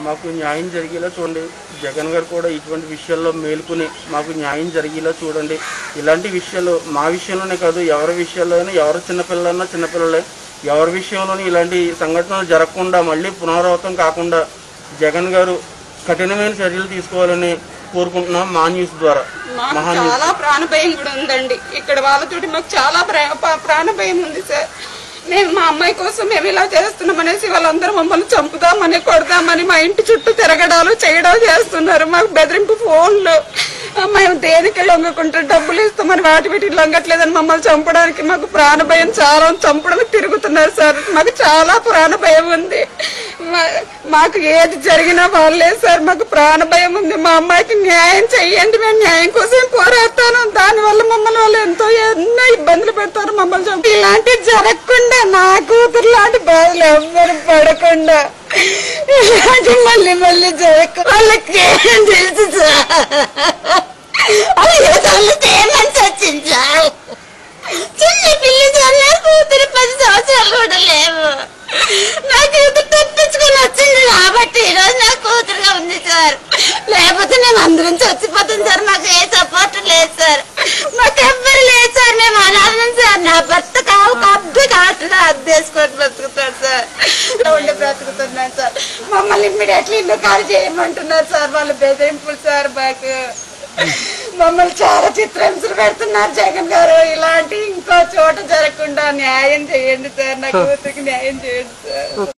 మాకు న్యాయం జరిగేలా చూడండి జగన్ గారు కూడా ఇటువంటి విషయాల్లో మేలుకుని మాకు న్యాయం జరిగేలా చూడండి ఇలాంటి విషయాలు మా విషయంలోనే కాదు ఎవరి విషయాల్లో అయినా ఎవరు చిన్నపిల్లలన్నా చిన్నపిల్లలే ఎవరి విషయంలోనూ ఇలాంటి సంఘటనలు జరగకుండా మళ్ళీ పునరావృతం కాకుండా జగన్ గారు కఠినమైన చర్యలు తీసుకోవాలని కోరుకుంటున్నాం మా న్యూస్ ద్వారా మాకు మహా చాలా ప్రాణ భయం కూడా ఉందండి ఇక్కడ వాళ్ళతోటి మాకు చాలా ప్రా- ప- ప్రాణ భయం ఉంది సార్ మేము మా అమ్మాయి కోసం మేము ఇలా చేస్తున్నాం అనేసి వాళ్ళందరూ మమ్మల్ని చంపుదామని కొడదామని మా ఇంటి చుట్టూ తిరగడాలు చేయడాలు చేస్తున్నారు మాకు బెదిరింపు ఫోన్లు ఆ, మేము దేనికి లొంగకుంటే డబ్బులు ఇస్తామని వాటి వీటికి లొంగట్లేదని మమ్మల్ని చంపడానికి మాకు ప్రాణ భయం చాలా ఉంది. చంపడానికి తిరుగుతున్నారు సార్ మాకు చాలా ప్రాణ భయం ఉంది మా- మాకు ఏది జరిగినా వాళ్ళే సార్ మాకు ప్రాణ భయం ఉంది మా అమ్మాయికి న్యాయం చెయ్యండి మేము న్యాయం కోసం పోరాడతాను దాని వల్ల మమ్మల్ని వాళ్ళు ఎంతో ఎన్నో ఇబ్బందులు పెడతారు మమ్మల్ని చంపి ఇలాంటివి జరగకుండా నా కూతురు లాంటి బాధలు ఎవ్వరు పడకుండా ఇలాంటి మళ్ళీ మళ్ళీ జరగ వాళ్ళకి ఏం తెలుసు సార్ అయ్యో తల్లి ఏమని చచ్చింది సార్ చిన్న పిల్లి సార్ నా కూతురు పది సంవత్సరాలు కూడా లేవు నా కూతురు తప్పించుకొని వచ్చింది కాబట్టి ఈరోజు నా కూతురుగా ఉంది సార్ లేకపోతే మేము అందరం చచ్చిపోతాం సార్ మాకు ఏ సపోర్ట్ లేదు సార్ మాకు ఎవ్వరు లేదు సార్ మేము అనాథం సార్ నా భర్త కావు అద్దె కాకుండా అద్దేసుకొని బ్రతుకుతాడు సార్ ఉండి బ్రతుకుతున్నాను సార్ మమ్మల్ని ఇమ్మీడియట్లీ ఇల్లు ఖాళీ చేయమంటున్నారు సార్ వాళ్ళు బెదిరింపులు సార్ మాకు మమ్మల్ని చాలా చిత్రహింసలు పెడుతున్నారు జగన్ గారు ఇలాంటి ఇంకో చోట జరగకుండా న్యాయం చేయండి సార్ నా కూతురికి న్యాయం చేయండి సార్